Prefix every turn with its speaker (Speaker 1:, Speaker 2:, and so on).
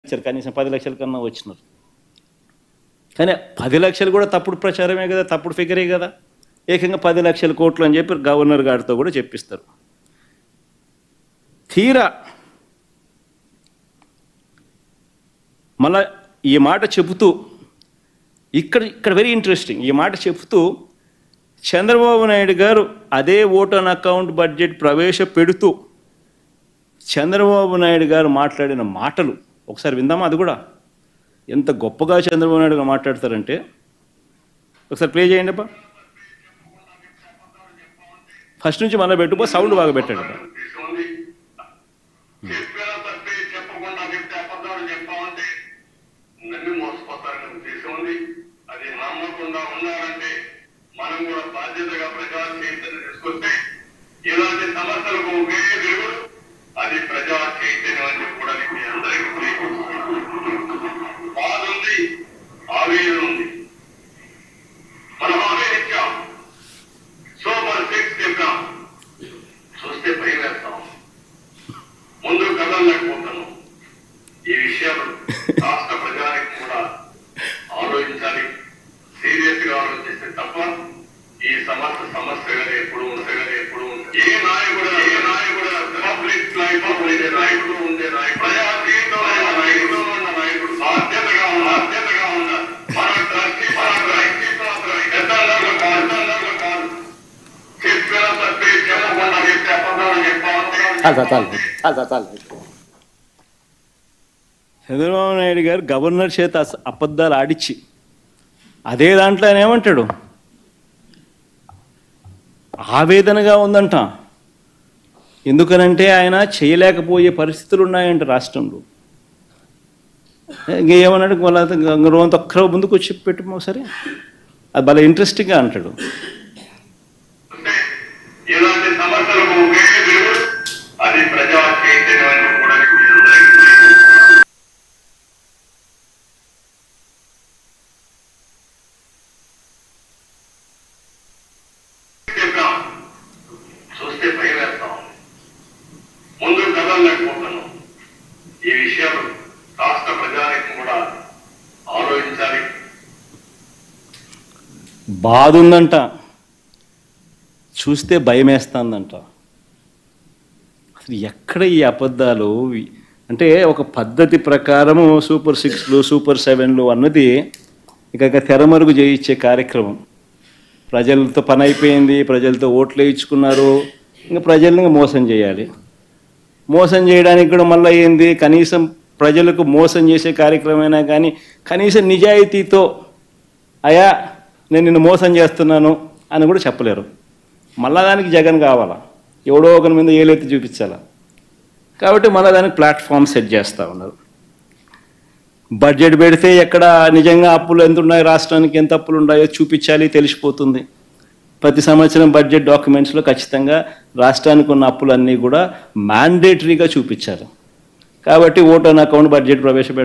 Speaker 1: ఇచ్చారు కనీసం పది లక్షల కన్నా వచ్చినారు కానీ పది లక్షలు కూడా తప్పుడు ప్రచారమే కదా తప్పుడు ఫిగరే కదా ఏకంగా పది లక్షల కోట్లు అని చెప్పి గవర్నర్ గారితో కూడా చెప్పిస్తారు తీరా మళ్ళా ఈ మాట చెబుతూ ఇక్కడ ఇక్కడ వెరీ ఇంట్రెస్టింగ్ ఈ మాట చెబుతూ చంద్రబాబు నాయుడు గారు అదే ఓటన్ అకౌంట్ బడ్జెట్ ప్రవేశపెడుతూ చంద్రబాబు నాయుడు గారు మాట్లాడిన మాటలు ఒకసారి విందామా అది కూడా ఎంత గొప్పగా చంద్రబాబు నాయుడు గారు మాట్లాడతారంటే ఒకసారి ప్లే చేయండి అబ్బా ఫస్ట్ నుంచి మళ్ళీ పెట్టుకో సౌండ్ బాగా పెట్టాడు అబ్బా.
Speaker 2: తీసుకుంది చెప్పిన తప్పి చెప్పకుండా చెప్తే అబద్ధాలు చెప్పామంటే నన్ను మోసపోతారని ఉద్దేశం అది నమ్మకుండా ఉండాలంటే మనం కూడా బాధ్యతగా ప్రజా చైతన్యం తీసుకొస్తే ఇలాంటి సమస్యలకు ఒకే దేవుడు అది ప్రజా చైతన్యం అని కూడా మీ అందరికీ తెలియజేస్తున్నాను. బాధ ఉంది ఆవేదన ఉంది మనం ఆవేదన ఇచ్చాం సూపర్ సిక్స్ చెప్పాం చూస్తే భయం వేస్తాం ముందు కదలలేకపోతాను ఈ విషయాలు రాష్ట్ర ప్రజానికి కూడా ఆలోచించాలి సీరియస్ గా ఆలోచిస్తే తప్ప ఈ సమస్య సమస్యగా ఎప్పుడు ఉండగా ఎప్పుడు ఉంటుంది ఏ నాయకుడు ఏ నాయకుడు పబ్లిక్ లైఫ్ ఉండే నాయకుడు ఉండే నాయకుడు ప్రజా జీవితంలో ఉన్న నాయకుడు ఉన్న నాయకుడు బాధ్యతగా ఉన్న బాధ్యతగా ఉన్న మన ట్రస్టీ మన ట్రస్టీ పెద్దలకు కాదు పెద్దలకు కాదు చెప్పిన తప్పి చెప్పకుండా చెప్తే అబద్ధాలు చెప్పాలి
Speaker 3: చాలు చాలు చాలు చాలు చాలు
Speaker 1: చంద్రబాబు నాయుడు గారు గవర్నర్ చేత అస- అబద్ధాలు ఆడిచ్చి అదే దాంట్లో ఆయన ఏమంటాడు ఆవేదనగా ఉందంట ఎందుకనంటే ఆయన చేయలేకపోయే పరిస్థితులు ఉన్నాయంట రాష్ట్రంలో ఇంకా ఏమన్నాడు వాళ్ళ రోజంత ఒక్కరో ముందుకు వచ్చి పెట్టు ఒకసారి అది భలే ఇంట్రెస్టింగ్గా అంటాడు
Speaker 2: అంటే ఇలాంటి సమస్యలకు ఒకే దేవుడు అది ప్రజా చైతన్యం అని కూడా మీ అందరికీ తెలియజేస్తున్నాను. చెప్పాం చూస్తే భయం వేస్తాం ముందు కదలలేకపోతాను ఈ విషయాలు రాష్ట్ర ప్రజానికి కూడా ఆలోచించాలి
Speaker 1: బాధ ఉందంట చూస్తే భయం వేస్తుందంట అసలు ఎక్కడ ఈ అబద్ధాలు అంటే ఒక పద్ధతి ప్రకారము సూపర్ సిక్స్లు సూపర్ సెవెన్లు అన్నది ఇక ఇక తెరమరుగు చేయించే కార్యక్రమం ప్రజలతో పని అయిపోయింది ప్రజలతో ఓట్లు వేయించుకున్నారు ఇంకా ప్రజల్ని మోసం చేయాలి మోసం చేయడానికి కూడా మళ్ళీ ఏంది కనీసం ప్రజలకు మోసం చేసే కార్యక్రమమైనా కానీ కనీసం నిజాయితీతో అయా నేను నిన్ను మోసం చేస్తున్నాను అని కూడా చెప్పలేరు మళ్ళా దానికి జగన్ కావాలా ఎవడో ఒకరి మీద ఏలెత్తి చూపించాలా కాబట్టి మళ్ళీ దానికి ప్లాట్ఫామ్ సెట్ చేస్తూ ఉన్నారు బడ్జెట్ పెడితే ఎక్కడ నిజంగా అప్పులు ఎంత ఉన్నాయి రాష్ట్రానికి ఎంత అప్పులు ఉన్నాయో చూపించాలి తెలిసిపోతుంది ప్రతి సంవత్సరం బడ్జెట్ డాక్యుమెంట్స్లో ఖచ్చితంగా రాష్ట్రానికి ఉన్న అప్పులన్నీ కూడా మ్యాండేటరీగా చూపించారు కాబట్టి ఓట్ ఆన్ అకౌంట్ బడ్జెట్ ప్రవేశపెట్టారు